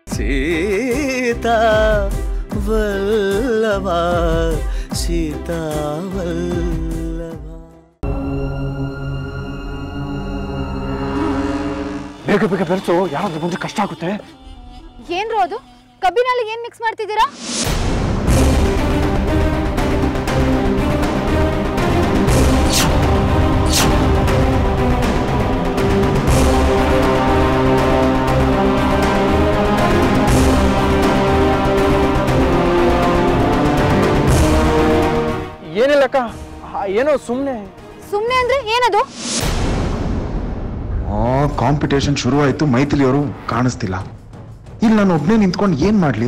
ಸೀತಾ ವಲ್ಲಭ ಸೀತಾ ವಲ್ಲಭ ಬೇಗ ಬೇಗ ಬೆರೆಸು ಯಾರಾದ್ರೂ ಬಂದ್ರೆ ಕಷ್ಟ ಆಗುತ್ತೆ ಏನ್ರು ಅದು ಕಬ್ಬಿನಲ್ಲಿ ಏನ್ ಮಿಕ್ಸ್ ಮಾಡ್ತಿದ್ದೀರಾ ಏನಿಲ್ಲಕ್ಕ ಆ, ಏನೋ ಸುಮ್ಮನೆ ಸುಮ್ನೆ ಅಂದ್ರೆ ಏನದು ಕಾಂಪಿಟೇಷನ್ ಶುರುವಾಯಿತು ಮೈಥಿಲಿ ಅವರು ಕಾಣಿಸ್ತಿಲ್ಲ ಇಲ್ಲಿ ನಾನು ಒಬ್ಬನೇ ನಿಂತ್ಕೊಂಡು ಏನ್ ಮಾಡ್ಲಿ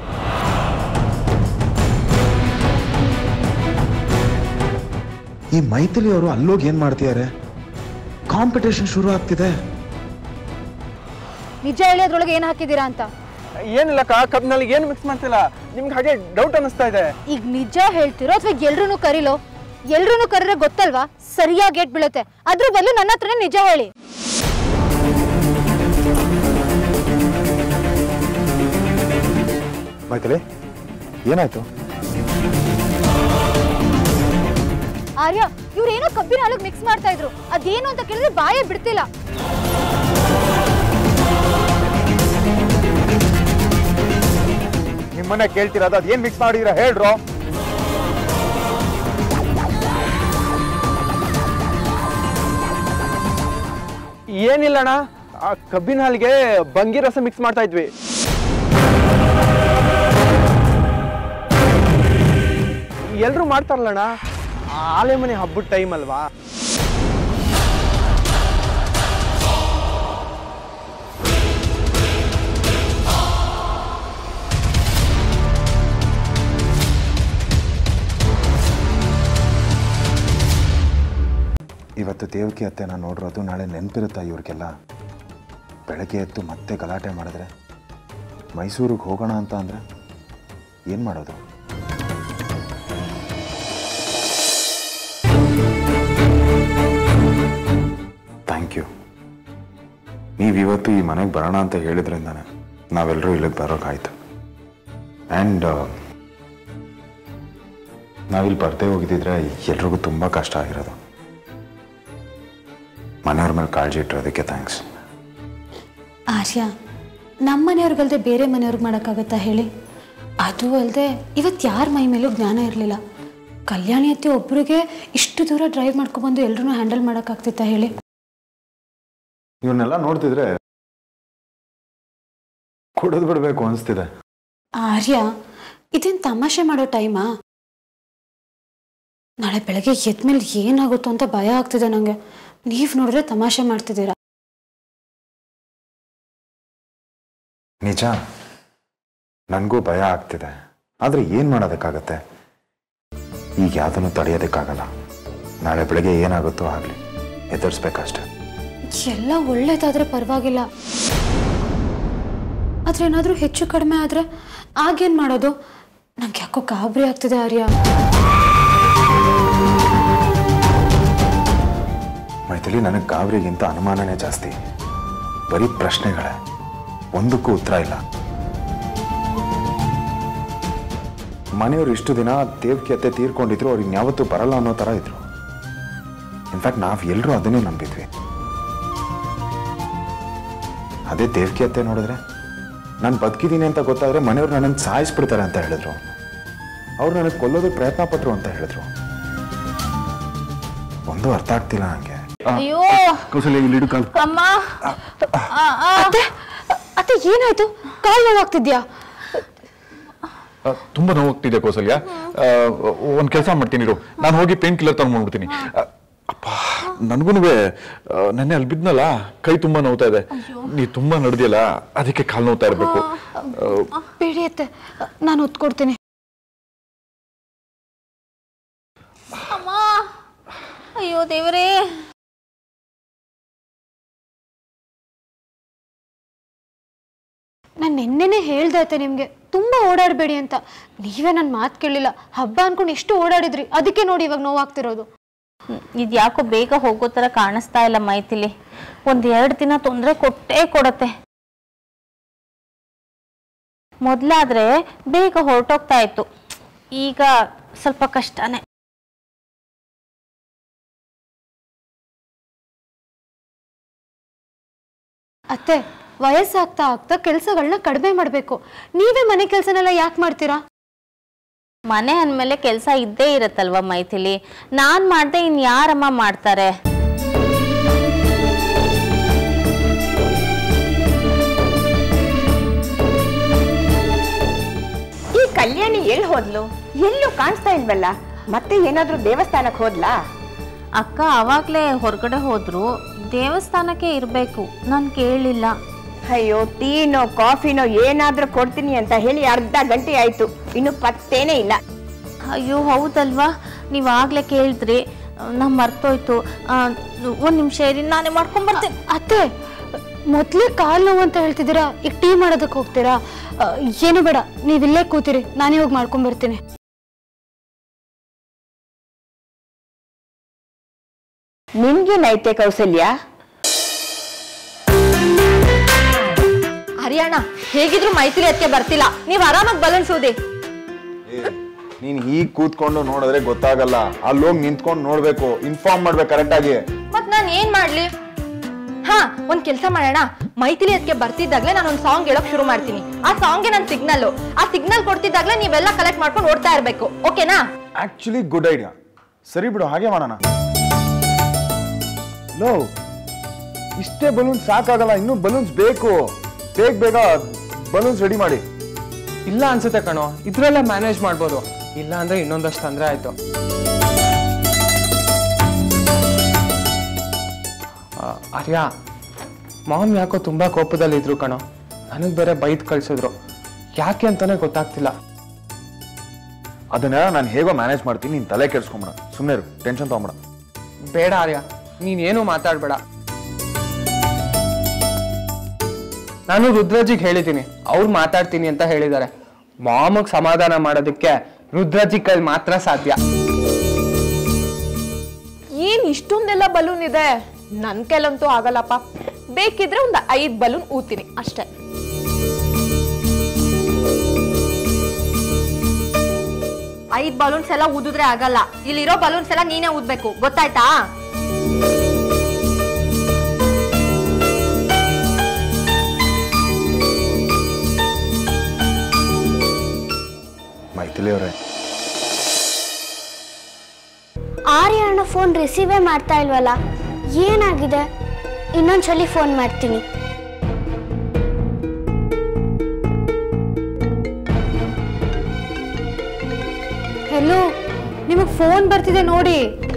ಈ ಮೈಥಿಲಿ ಅವರು ಅಲ್ಲೋಗಿ ಏನ್ ಮಾಡ್ತಿದ್ದಾರೆ ಕಾಂಪಿಟೇಷನ್ ಶುರು ಆಗ್ತಿದೆ ನಿಜ ಹೇಳಿ ಅದ್ರೊಳಗೆ ಏನ್ ಹಾಕಿದ್ದೀರಾ ಅಂತ ಏನಿಲ್ಲಕ್ಕ ಕಬ್ನಲ್ಲಿ ಏನು ಮಿಕ್ಸ್ ಮಾಡ್ತಿಲ್ಲ ನಿಮ್ಗೆ ಹಾಗೆ ಡೌಟ್ ಅನ್ನಿಸ್ತಾ ಇದೆ ಈಗ ನಿಜ ಹೇಳ್ತಿರೋ ಅಥವಾ ಎಲ್ರೂ ಕರೀಲೋ ಎಲ್ರೂ ಕರೀರೆ ಗೊತ್ತಲ್ವಾ ಸರಿಯಾಗಿ ಗೇಟ್ ಬೀಳುತ್ತೆ ಅದ್ರ ಬದಲು ನನ್ನ ಹತ್ರನೇ ನಿಜ ಹೇಳಿ ಮೈಥಿಲಿ ಏನಾಯ್ತು ಆರ್ಯ ಇವ್ರು ಏನೋ ಕಬ್ಬಿನ ಹಾಲಿಗೆ ಮಿಕ್ಸ್ ಮಾಡ್ತಾ ಇದ್ರು ಅದೇನು ಅಂತ ಕೇಳಿದ್ರೆ ಬಾಯೇ ಬಿಡ್ತಿಲ್ಲ ನಿಮ್ಮನ್ನ ಕೇಳ್ತಿರೋದು ಅದೇನ್ ಮಿಕ್ಸ್ ಮಾಡಿದ್ರ ಹೇಳ್ರೋ ಏನಿಲ್ಲಣ್ಣ ಆ ಕಬ್ಬಿನ ಹಾಲಿಗೆ ಬಂಗಿ ರಸ ಮಿಕ್ಸ್ ಮಾಡ್ತಾ ಇದ್ವಿ ಎಲ್ರು ಮಾಡ್ತಾರಲ್ಲಣ್ಣ ಆಲೆ ಮನೆ ಹಬ್ಬದ ಟೈಮ್ ಅಲ್ವಾ ಇವತ್ತು ದೇವಕಿ ಅತ್ತೆ ನಾನು ನೋಡಿರೋದು ನಾಳೆ ನೆನಪಿರುತ್ತಾ ಇವ್ರಿಗೆಲ್ಲ ಬೆಳಗ್ಗೆ ಎದ್ದು ಮತ್ತೆ ಗಲಾಟೆ ಮಾಡಿದ್ರೆ ಮೈಸೂರಿಗೆ ಹೋಗೋಣ ಅಂತ ಅಂದರೆ ಏನು ಮಾಡೋದು ಥ್ಯಾಂಕ್ ಯು ನೀವು ಇವತ್ತು ಈ ಮನೆಗೆ ಬರೋಣ ಅಂತ ಹೇಳಿದ್ರಿಂದಾನೆ ನಾವೆಲ್ಲರೂ ಇಲ್ಲಿಗೆ ಬರೋಕ್ಕಾಯ್ತು ಆ್ಯಂಡ್ ನಾವಿಲ್ಲಿ ಬರ್ದೇ ಹೋಗಿದ್ದಿದ್ರೆ ಎಲ್ರಿಗೂ ತುಂಬ ಕಷ್ಟ ಆಗಿರೋದು ಮನೆಯವ್ರ ಮೇಲೆ ಕಾಳಜಿ ಇಟ್ಟಿರೋದಕ್ಕೆ ಥ್ಯಾಂಕ್ಸ್ ಆರ್ಯ ನಮ್ಮ ಮನೆಯವ್ರಿಗಲ್ದೆ ಬೇರೆ ಮನೆಯವ್ರಿಗೆ ಮಾಡೋಕ್ಕಾಗತ್ತಾ ಹೇಳಿ ಅದು ಅಲ್ಲದೆ ಇವತ್ತು ಯಾರ ಮೈ ಮೇಲೂ ಜ್ಞಾನ ಇರಲಿಲ್ಲ ಕಲ್ಯಾಣಿ ಅತ್ತೆ ಒಬ್ರಿಗೆ ಇಷ್ಟು ದೂರ ಡ್ರೈವ್ ಮಾಡ್ಕೊಬಂದು ಎಲ್ರೂ ಹ್ಯಾಂಡಲ್ ಮಾಡೋಕ್ಕಾಗ್ತಿತ್ತಾ ಹೇಳಿ ಇವನ್ನೆಲ್ಲ ನೋಡ್ತಿದ್ರೆ ಕುಡಿದು ಬಿಡಬೇಕು ಅನಿಸ್ತಿದೆ ಆರ್ಯ ಇದೇನು ತಮಾಷೆ ಮಾಡೋ ಟೈಮಾ ನಾಳೆ ಬೆಳಗ್ಗೆ ಎದ್ಮೇಲೆ ಏನಾಗುತ್ತೋ ಅಂತ ಭಯ ಆಗ್ತಿದೆ ನನಗೆ ನೀವು ನೋಡಿದ್ರೆ ತಮಾಷೆ ಮಾಡ್ತಿದ್ದೀರಾ ನಿಜ ನನಗೂ ಭಯ ಆಗ್ತಿದೆ ಆದರೆ ಏನು ಮಾಡೋದಕ್ಕಾಗತ್ತೆ ಈಗ ಯಾವುದನ್ನು ತಡೆಯೋದಕ್ಕಾಗಲ್ಲ ನಾಳೆ ಬೆಳಗ್ಗೆ ಏನಾಗುತ್ತೋ ಆಗಲಿ ಎದುರಿಸ್ಬೇಕಷ್ಟೆ ಎಲ್ಲ ಒಳ್ಳೇದಾದ್ರೆ ಪರವಾಗಿಲ್ಲ ಆದ್ರೆ ಏನಾದರೂ ಹೆಚ್ಚು ಕಡಿಮೆ ಆದ್ರೆ ಆಗೇನ್ ಮಾಡೋದು ನಂಗೆ ಯಾಕೋ ಗಾಬರಿ ಆಗ್ತಿದೆ ಆರ್ಯ ಮೈಥಿಲಿ ನನಗೆ ಗಾಬರಿಗಿಂತ ಅನುಮಾನನೇ ಜಾಸ್ತಿ ಬರೀ ಪ್ರಶ್ನೆಗಳೇ ಒಂದಕ್ಕೂ ಉತ್ತರ ಇಲ್ಲ ಮನೆಯವರು ಇಷ್ಟು ದಿನ ದೇವಕಿ ಅತ್ತೆ ತೀರ್ಕೊಂಡಿದ್ರು ಅವ್ರಿಗೆ ಯಾವತ್ತೂ ಬರಲ್ಲ ಅನ್ನೋ ಥರ ಇದ್ರು ಇನ್ಫ್ಯಾಕ್ಟ್ ನಾವು ಎಲ್ಲರೂ ಅದನ್ನೇ ನಂಬಿದ್ವಿ ಅದೇ ದೇವಕಿ ಅತ್ತೆ ನೋಡಿದ್ರೆ ನಾನು ಬದುಕಿದ್ದೀನಿ ಅಂತ ಗೊತ್ತಾದ್ರೆ ಮನೆಯವ್ರು ನನ್ನನ್ನು ಸಾಯಿಸ್ಬಿಡ್ತಾರೆ ಅಂತ ಹೇಳಿದ್ರು ಅವ್ರು ನನಗೆ ಕೊಲ್ಲೋದಕ್ಕೆ ಪ್ರಯತ್ನ ಪಟ್ರು ಅಂತ ಹೇಳಿದ್ರು ಒಂದು ಅರ್ಥ ಆಗ್ತಿಲ್ಲ ನನಗೆ ಅಯ್ಯೋ ಕೌಸಲ್ಯ ಇಲ್ಲಿ ಕಾಲ್ ಅಮ್ಮ ಅತ್ತೆ ಅತ್ತೆ ಏನಾಯ್ತು ಕಾಲ್ ನೋವಾಗ್ತಿದ್ಯಾ ಆ, ತುಂಬಾ ನೋವಾಗ್ತಿದೆ ಕೌಸಲ್ಯ ಒಂದು ಕೆಲಸ ಮಾಡ್ತೀನಿ ಇರು ನಾನು ಹೋಗಿ ಪೇನ್ ಕಿಲ್ಲರ್ ತಗೊಂಡ್ಬಿಡ್ತೀನಿ ಅಪ್ಪ ನನಗೂ ನೆನ್ನೆ ಅಲ್ಲಿ ಬಿದ್ನಲ್ಲ ಕೈ ತುಂಬಾ ನೋವ್ತಾ ಇದೆ ನೀ ತುಂಬಾ ನಡೆದಿಲ್ಲ ಅದಕ್ಕೆ ಕಾಲು ನೋವ್ತಾ ಇರಬೇಕು ಬೇಡಿ ಅತ್ತೆ ನಾನು ಒತ್ಕೊಡ್ತೀನಿ ಅಮ್ಮ ಅಯ್ಯೋ ದೇವರೇ ನಾನು ನಿನ್ನೆನೆ ಹೇಳ್ದಾಯ್ತೆ ನಿಮಗೆ ತುಂಬ ಓಡಾಡಬೇಡಿ ಅಂತ ನೀವೇ ನನ್ನ ಮಾತು ಕೇಳಲಿಲ್ಲ ಹಬ್ಬ ಅನ್ಕೊಂಡು ಎಷ್ಟು ಓಡಾಡಿದ್ರಿ ಅದಕ್ಕೆ ನೋಡಿ ಇವಾಗ ನೋವಾಗ್ತಿರೋದು ಇದು ಯಾಕೋ ಬೇಗ ಹೋಗೋ ಥರ ಕಾಣಿಸ್ತಾ ಇಲ್ಲ ಮೈಥಿಲಿ ಒಂದು ಎರಡು ದಿನ ತೊಂದರೆ ಕೊಟ್ಟೇ ಕೊಡತ್ತೆ ಮೊದಲಾದ್ರೆ ಬೇಗ ಹೊರಟೋಗ್ತಾ ಇತ್ತು ಈಗ ಸ್ವಲ್ಪ ಕಷ್ಟನೇ ಅತ್ತೆ ವಯಸ್ಸಾಗ್ತಾ ಆಗ್ತಾ ಕೆಲಸಗಳನ್ನ ಕಡಿಮೆ ಮಾಡಬೇಕು ನೀವೇ ಮನೆ ಕೆಲಸನೆಲ್ಲ ಯಾಕೆ ಮಾಡ್ತೀರಾ ಮನೆ ಅಂದಮೇಲೆ ಕೆಲಸ ಇದ್ದೇ ಇರತ್ತಲ್ವ ಮೈಥಿಲಿ ನಾನ್ ಮಾಡ್ದೆ ಇನ್ ಯಾರಮ್ಮ ಮಾಡ್ತಾರೆ ಈ ಕಲ್ಯಾಣಿ ಎಲ್ಲಿ ಹೋದ್ಲು ಎಲ್ಲೂ ಕಾಣಿಸ್ತಾ ಇಲ್ವಲ್ಲ ಮತ್ತೆ ಏನಾದ್ರೂ ದೇವಸ್ಥಾನಕ್ಕೆ ಹೋದ್ಲಾ ಅಕ್ಕ ಅವಾಗ್ಲೇ ಹೊರಗಡೆ ಹೋದ್ರು ದೇವಸ್ಥಾನಕ್ಕೆ ಇರಬೇಕು ನಾನು ಕೇಳಲಿಲ್ಲ ಅಯ್ಯೋ ಟೀನೋ ಕಾಫಿನೋ ಏನಾದ್ರೂ ಕೊಡ್ತೀನಿ ಅಂತ ಹೇಳಿ ಅರ್ಧ ಗಂಟೆ ಆಯ್ತು ಇನ್ನು ಪತ್ತೇನೇ ಇಲ್ಲ ಅಯ್ಯೋ ಹೌದಲ್ವಾ ನೀವಾಗಲೇ ಕೇಳಿದ್ರಿ ನಾ ಮರ್ತೋಯ್ತು ಒಂದು ನಿಮಿಷ ಇರಿ ನಾನೇ ಮಾಡ್ಕೊಂಬರ್ತೀನಿ ಅತ್ತೆ ಮೊದ್ಲೇ ಕಾಲ್ ನೋವು ಅಂತ ಹೇಳ್ತಿದ್ದೀರಾ ಈಗ ಟೀ ಮಾಡೋದಕ್ಕೆ ಹೋಗ್ತೀರಾ ಆ, ಏನು ಬೇಡ ನೀವಿಲ್ಲೇ ಕೂತಿರಿ ನಾನೇ ಹೋಗಿ ಮಾಡ್ಕೊಂಡ್ ಬರ್ತೀನಿ ನಿನ್ಗೇನೈತೆ ಕೌಸಲ್ಯ ಹರಿಯಾಣ ಹೇಗಿದ್ರು ಮೈತ್ರಿ ಅದಕ್ಕೆ ಬರ್ತಿಲ್ಲ ನೀವ್ ಆರಾಮಾಗಿ ಬಲನ್ಸೋದಿ ನೀನ್ ಹೀಗ್ ಕೂತ್ಕೊಂಡು ನೋಡಿದ್ರೆ ಗೊತ್ತಾಗಲ್ಲ ಅಲ್ಲೋಗಿ ನಿಂತ್ಕೊಂಡು ನೋಡ್ಬೇಕು ಇನ್ಫಾರ್ಮ್ ಮಾಡ್ಬೇಕು ಕರೆಕ್ಟ್ ಆಗಿ ಮತ್ ನಾನ್ ಏನ್ ಮಾಡ್ಲಿ ಹಾ ಒಂದ್ ಕೆಲ್ಸ ಮಾಡೋಣ ಮೈಥಿಲಿ ಅದಕ್ಕೆ ಬರ್ತಿದ್ದಾಗ್ಲೇ ನಾನು ಒಂದ್ ಸಾಂಗ್ ಹೇಳಕ್ ಶುರು ಮಾಡ್ತೀನಿ ಆ ಸಾಂಗ್ಗೆ ನನ್ ಸಿಗ್ನಲ್ ಆ ಸಿಗ್ನಲ್ ಕೊಡ್ತಿದ್ದಾಗ್ಲೇ ನೀವೆಲ್ಲ ಕಲೆಕ್ಟ್ ಮಾಡ್ಕೊಂಡು ಓಡ್ತಾ ಇರ್ಬೇಕು ಓಕೆನಾ ಆಕ್ಚುಲಿ ಗುಡ್ ಐಡಿಯಾ ಸರಿ ಬಿಡು ಹಾಗೆ ಮಾಡೋಣ ಲೋ ಇಷ್ಟೇ ಬಲೂನ್ಸ್ ಸಾಕಾಗಲ್ಲ ಇನ್ನೂ ಬಲೂನ್ಸ್ ಬೇಕು ಬೇಗ ಬೇಗ ಬಲೂನ್ಸ್ ರೆಡಿ ಮಾಡಿ ಇಲ್ಲ ಅನ್ಸುತ್ತೆ ಕಣೋ ಇದ್ರಲ್ಲೇ ಮ್ಯಾನೇಜ್ ಮಾಡ್ಬೋದು ಇಲ್ಲ ಅಂದ್ರೆ ಇನ್ನೊಂದಷ್ಟು ತೊಂದರೆ ಆಯ್ತು ಆ, ಆರ್ಯ ಮಾಮ್ ಯಾಕೋ ತುಂಬಾ ಕೋಪದಲ್ಲಿದ್ರು ಕಣೋ ನನಗ್ ಬೇರೆ ಬೈದ್ ಕಳ್ಸಿದ್ರು ಯಾಕೆ ಅಂತಾನೆ ಗೊತ್ತಾಗ್ತಿಲ್ಲ ಅದನ್ನೆಲ್ಲ ನಾನು ಹೇಗೋ ಮ್ಯಾನೇಜ್ ಮಾಡ್ತೀನಿ ನೀನ್ ತಲೆ ಕೆಡ್ಸ್ಕೊಂಬಿಡ ಸುಮ್ಮನೆ ಇರು ಟೆನ್ಷನ್ ತಗೊಂಬಿಡ ಬೇಡ ಆರ್ಯ ನೀನೇನು ಮಾತಾಡ್ಬೇಡ ನಾನು ರುದ್ರಜಿಗೆ ಹೇಳಿದ್ದೀನಿ ಅವ್ರು ಮಾತಾಡ್ತೀನಿ ಅಂತ ಹೇಳಿದ್ದಾರೆ ಮಾಮಗ್ ಸಮಾಧಾನ ಮಾಡೋದಕ್ಕೆ ರುದ್ರಜಿ ಕೈಲಿ ಮಾತ್ರ ಸಾಧ್ಯ ಏನ್ ಇಷ್ಟೊಂದೆಲ್ಲ ಬಲೂನ್ ಇದೆ ನನ್ ಕೈಲಂತೂ ಆಗಲ್ಲಪ್ಪ ಬೇಕಿದ್ರೆ ಒಂದ್ ಐದ್ ಬಲೂನ್ ಊತೀನಿ ಅಷ್ಟೇ ಐದ್ ಬಲೂನ್ಸ್ ಎಲ್ಲ ಊದಿದ್ರೆ ಆಗಲ್ಲ ಇಲ್ಲಿರೋ ಬಲೂನ್ಸ್ ಎಲ್ಲ ನೀನೇ ಊದ್ಬೇಕು ಗೊತ್ತಾಯ್ತಾ ಮೈಥಿಲಿ ಅವರೇ ಆರ್ಯಣ್ಣ ಫೋನ್ ರಿಸೀವೇ ಮಾಡ್ತಾ ಇಲ್ವಲ್ಲ ಏನಾಗಿದೆ ಇನ್ನೊಂದ್ಸಲಿ ಫೋನ್ ಮಾಡ್ತೀನಿ ಹೆಲೋ ನಿಮಗೆ ಫೋನ್ ಬರ್ತಿದೆ ನೋಡಿ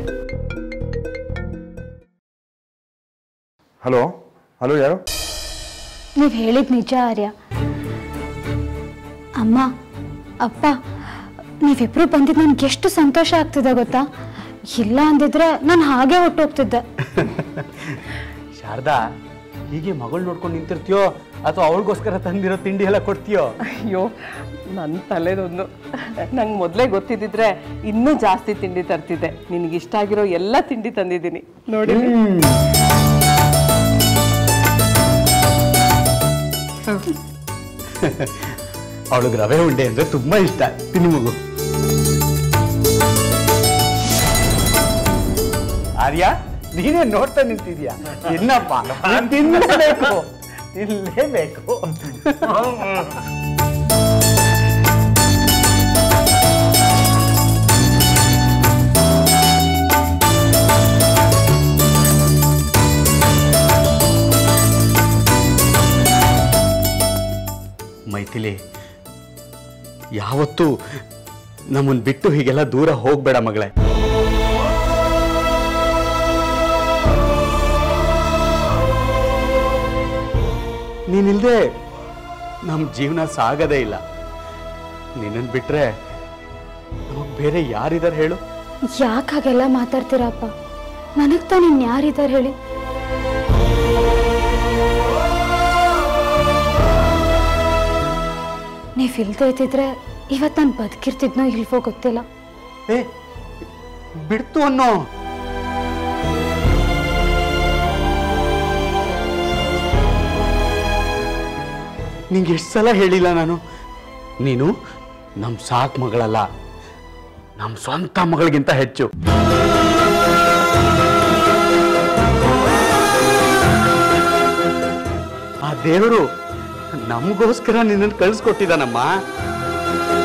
ಹಲೋ ಹಲೋ ಯಾರು ನೀವು ಹೇಳಿದ ನಿಜ ಆರ್ಯ ಅಮ್ಮ ಅಪ್ಪ ನೀವಿಬ್ರು ಬಂದಿದ್ದು ನನ್ಗೆ ಎಷ್ಟು ಸಂತೋಷ ಆಗ್ತಿದೆ ಗೊತ್ತಾ ಇಲ್ಲ ಅಂದಿದ್ರೆ ನಾನು ಹಾಗೆ ಹೊಟ್ಟೋಗ್ತಿದ್ದೆ ಶಾರದಾ ಹೀಗೆ ಮಗಳು ನೋಡ್ಕೊಂಡು ನಿಂತಿರ್ತೀಯೋ ಅಥವಾ ಅವಳಿಗೋಸ್ಕರ ತಂದಿರೋ ತಿಂಡಿ ಎಲ್ಲ ಕೊಡ್ತೀಯೋ ಅಯ್ಯೋ ನನ್ನ ತಲೆದೊಂದು ನಂಗೆ ಮೊದಲೇ ಗೊತ್ತಿದ್ದಿದ್ರೆ ಇನ್ನೂ ಜಾಸ್ತಿ ತಿಂಡಿ ತರ್ತಿದ್ದೆ ನಿನಗೆ ಇಷ್ಟ ಆಗಿರೋ ಎಲ್ಲ ತಿಂಡಿ ತಂದಿದ್ದೀನಿ ನೋಡಿ ಅವಳಿಗೆ ರವೆ ಉಂಡೆ ಅಂದ್ರೆ ತುಂಬಾ ಇಷ್ಟ ತಿನ್ನಿ ಮಗು ಆರ್ಯ ನೀನೇ ನೋಡ್ತಾ ನಿಂತಿದ್ಯಾ ತಿನ್ನಪ್ಪ ನೀನ್ ತಿನ್ನಲೇಬೇಕು ತಿನ್ನಲೇಬೇಕು ಮೈಥಿಲಿ ಯಾವತ್ತೂ ನಮ್ಮನ್ನು ಬಿಟ್ಟು ಹೀಗೆಲ್ಲ ದೂರ ಹೋಗ್ಬೇಡ ಮಗಳೇ ನೀನಿಲ್ದೆ ನಮ್ಮ ಜೀವನ ಸಾಗದೇ ಇಲ್ಲ ನಿನ್ನನ್ನು ಬಿಟ್ರೆ ನಮಗ್ ಬೇರೆ ಯಾರಿದಾರೆ ಹೇಳು ಯಾಕೆ ಹಾಗೆಲ್ಲ ಮಾತಾಡ್ತೀರಪ್ಪ ನನಗ್ ತಾನು ಇನ್ಯಾರಿದ್ದಾರೆ ಹೇಳಿ ನೀವು ಇಲ್ದೇ ಇದ್ದಿದ್ರೆ ಇವತ್ತು ನಾನು ಬದುಕಿರ್ತಿದ್ನೋ ಇಲ್ವೋ ಗೊತ್ತಿಲ್ಲ ಏ ಬಿಡ್ತು ಅನ್ನೋ ನಿಂಗೆ ಎಷ್ಟು ಸಲ ಹೇಳಿಲ್ಲ ನಾನು ನೀನು ನಮ್ಮ ಸಾಕ್ ಮಗಳಲ್ಲ ನಮ್ಮ ಸ್ವಂತ ಮಗಳಿಗಿಂತ ಹೆಚ್ಚು ಆ ದೇವರು ನಮಗೋಸ್ಕರ ನಿನ್ನನ್ನು ಕಳಿಸ್ಕೊಟ್ಟಿದ್ದಾನಮ್ಮ